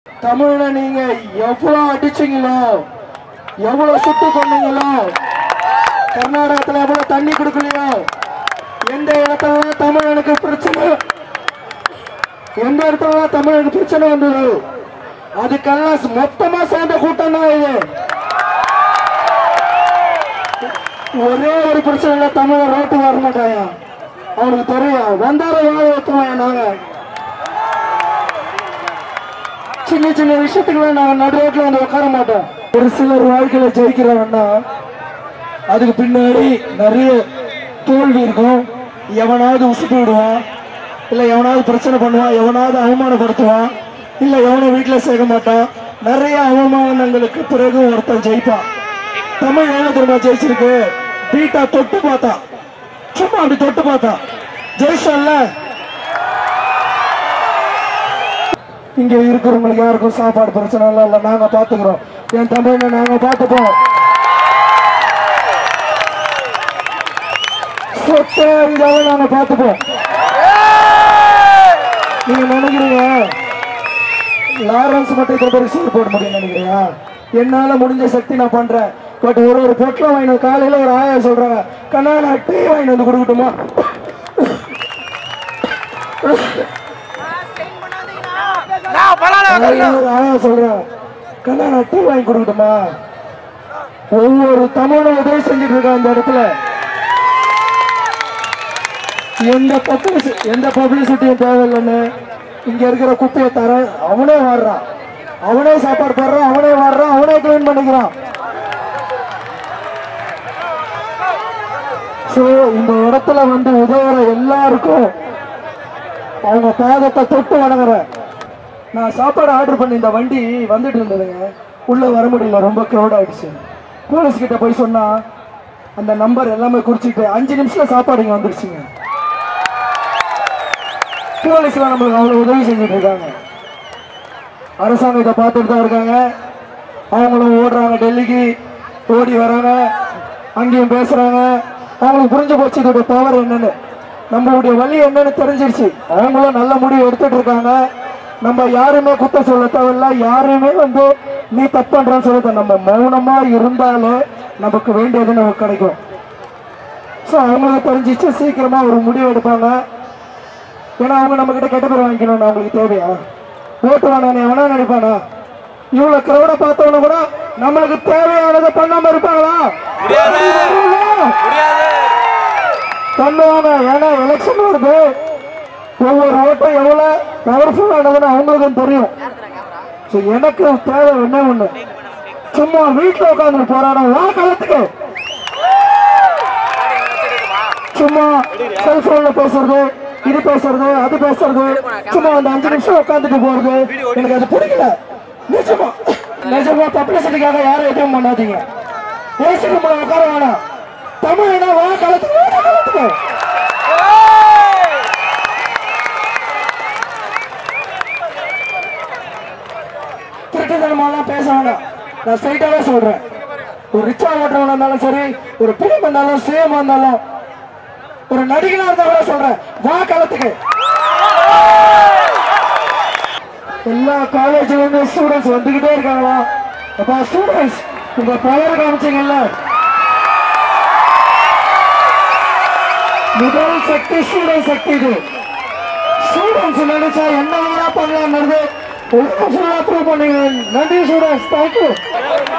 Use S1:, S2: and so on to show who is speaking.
S1: தமிழனை நீங்க எவ்வளவு அடிச்சீங்களோ எவ்வளவு சுட்டு கொண்டீங்களோ கர்நாடகத்துல எவ்வளவு தண்ணி கொடுக்கலையோ எந்த இடத்துல தமிழனுக்கு பிரச்சனை எந்த இடத்துல தமிழனுக்கு பிரச்சனை வந்தது அதுக்கெல்லாம் மொத்தமா சேர்ந்த கூட்டம் தான் இது ஒரே ஒரு பிரச்சனை இல்ல தமிழ ரோட்டு வர மாட்டாயா அவனுக்கு தெரியும் வந்தார வாழ வைக்குவாங்க நாங்க சின்ன சின்ன விஷயத்துக்குலாம் நாங்க நடு ரோட்ல வந்து உட்கார மாட்டோம் ஒரு சிலர் வாழ்க்கையில ஜெயிக்கிறவன்னா அதுக்கு பின்னாடி நிறைய தோல்வி இருக்கும் எவனாவது உசுப்பு விடுவான் இல்ல எவனாவது பிரச்சனை பண்ணுவான் எவனாவது அவமானப்படுத்துவான் இல்ல எவனை வீட்டுல சேர்க்க மாட்டான் நிறைய அவமானங்களுக்கு பிறகு ஒருத்தன் ஜெயிப்பான் தமிழ் என்ன தெரியுமா ஜெயிச்சிருக்கு பீட்டா தொட்டு பார்த்தா சும்மா அப்படி தொட்டு பார்த்தா ஜெயிச்சல்ல இங்க இருக்கிறவங்களுக்கு யாருக்கும் சாப்பாடு பிரச்சனை இல்லை இல்ல நாங்க பாத்துக்கிறோம் என் தமிழ்ல நாங்க பாத்துப்போம் சொத்தை இதாவும் நாங்க பாத்துப்போம் நீங்க நினைக்கிறீங்க லாரன்ஸ் மட்டும் இத்தனை பேருக்கு சீர் போட முடியும் நினைக்கிறியா என்னால முடிஞ்ச சக்தி நான் பண்றேன் பட் ஒரு ஒரு பொட்டலம் வாங்கின காலையில ஒரு ஆயா சொல்றாங்க கண்ணா நான் டீ வாங்கி வந்து கொடுக்கட்டுமா காலையில ஒரு ஆயா சொல்றாங்க கண்ணா நான் டீ வாங்கி கொடுக்கட்டுமா ஒவ்வொரு தமிழும் உதவி செஞ்சுட்டு இருக்கான் அந்த இடத்துல எந்த பப்ளிசி எந்த பப்ளிசிட்டியும் தேவையில்லைன்னு இங்க இருக்கிற குப்பையை தர அவனே வாடுறான் அவனே சாப்பாடு போடுறான் அவனே வாடுறான் அவனே கிளீன் பண்ணிக்கிறான் ஸோ இந்த இடத்துல வந்து உதவுற எல்லாருக்கும் அவங்க பாதத்தை தொட்டு வணங்குறேன் நான் சாப்பாடு ஆர்டர் பண்ணி இந்த வண்டி வந்துட்டு இருந்ததுங்க உள்ள வர முடியல ரொம்ப க்ரௌட் ஆயிடுச்சு போலீஸ் கிட்ட போய் சொன்னா அந்த நம்பர் எல்லாமே குறிச்சிட்டு அஞ்சு நிமிஷத்துல சாப்பாடு இங்க வந்துருச்சுங்க போலீஸ்லாம் நம்மளுக்கு அவ்வளவு உதவி செஞ்சுட்டு இருக்காங்க அரசாங்கம் இதை பார்த்துட்டு தான் இருக்காங்க அவங்களும் ஓடுறாங்க டெல்லிக்கு ஓடி வராங்க அங்கேயும் பேசுறாங்க அவங்களுக்கு புரிஞ்சு போச்சு இதோட பவர் என்னன்னு நம்மளுடைய வழி என்னன்னு தெரிஞ்சிருச்சு அவங்களும் நல்ல முடிவு எடுத்துட்டு இருக்காங்க நம்ம யாருமே குத்த சொல்ல தேவையில்ல யாருமே வந்து நீ தப்பு பண்றன்னு சொல்லுது நம்ம மௌனமா இருந்தாலே நமக்கு வேண்டியது நமக்கு கிடைக்கும் ஸோ அவங்களுக்கு தெரிஞ்சிச்சு சீக்கிரமா ஒரு முடிவு எடுப்பாங்க ஏன்னா அவங்க நம்ம கிட்ட கெட்ட பேர் வாங்கிக்கணும்னு அவங்களுக்கு தேவையா ஓட்டு வேணாம் எவனா நினைப்பானா இவ்வளவு கிரௌட பார்த்தவன கூட நம்மளுக்கு தேவையானதை பண்ணாம இருப்பாங்களா பண்ணுவாங்க ஏன்னா எலெக்ஷன் வருது ஒவ்வொரு ஓட்டும் எவ்வளவு பவர்ஃபுல்லானதுன்னு அவங்களுக்கும் தெரியும் So, எனக்கு தேவை என்ன ஒண்ணு சும்மா வீட்டுல உட்காந்து போறானா வா களத்துக்கு சும்மா செல்போன்ல பேசுறது இது பேசுறது அது பேசுறது சும்மா அந்த அஞ்சு நிமிஷம் உட்காந்துட்டு போறது எனக்கு அது பிடிக்கல நிஜமா நிஜமா பப்ளிசிட்டிக்காக யாரும் எதுவும் பண்ணாதீங்க பேசிட்டு போல உட்கார வேணாம் தமிழ்னா வா களத்துக்கு வா களத்துக்கு திருட்டுத்தனமாலாம் பேச வேணாம் நான் ஸ்ட்ரைட்டாவே சொல்றேன் ஒரு ரிச்சா ஓட்டுறவனா இருந்தாலும் சரி ஒரு பிலிம் இருந்தாலும் சேமா இருந்தாலும் ஒரு நடிகனா இருந்தா கூட சொல்றேன் வா களத்துக்கு எல்லா காலேஜ்ல இருந்து ஸ்டூடெண்ட்ஸ் வந்துகிட்டே இருக்காங்களா அப்பா ஸ்டூடெண்ட்ஸ் உங்க பவர் காமிச்சீங்கல்ல முதல் சக்தி ஸ்டூடெண்ட் சக்தி இது ஸ்டூடெண்ட்ஸ் நினைச்சா என்ன வேணா பண்ணலாம்னு ஒரு ஃபுல்லா ப்ரூவ் பண்ணீங்க நன்றி ஸ்டூடெண்ட்ஸ் தேங்க்யூ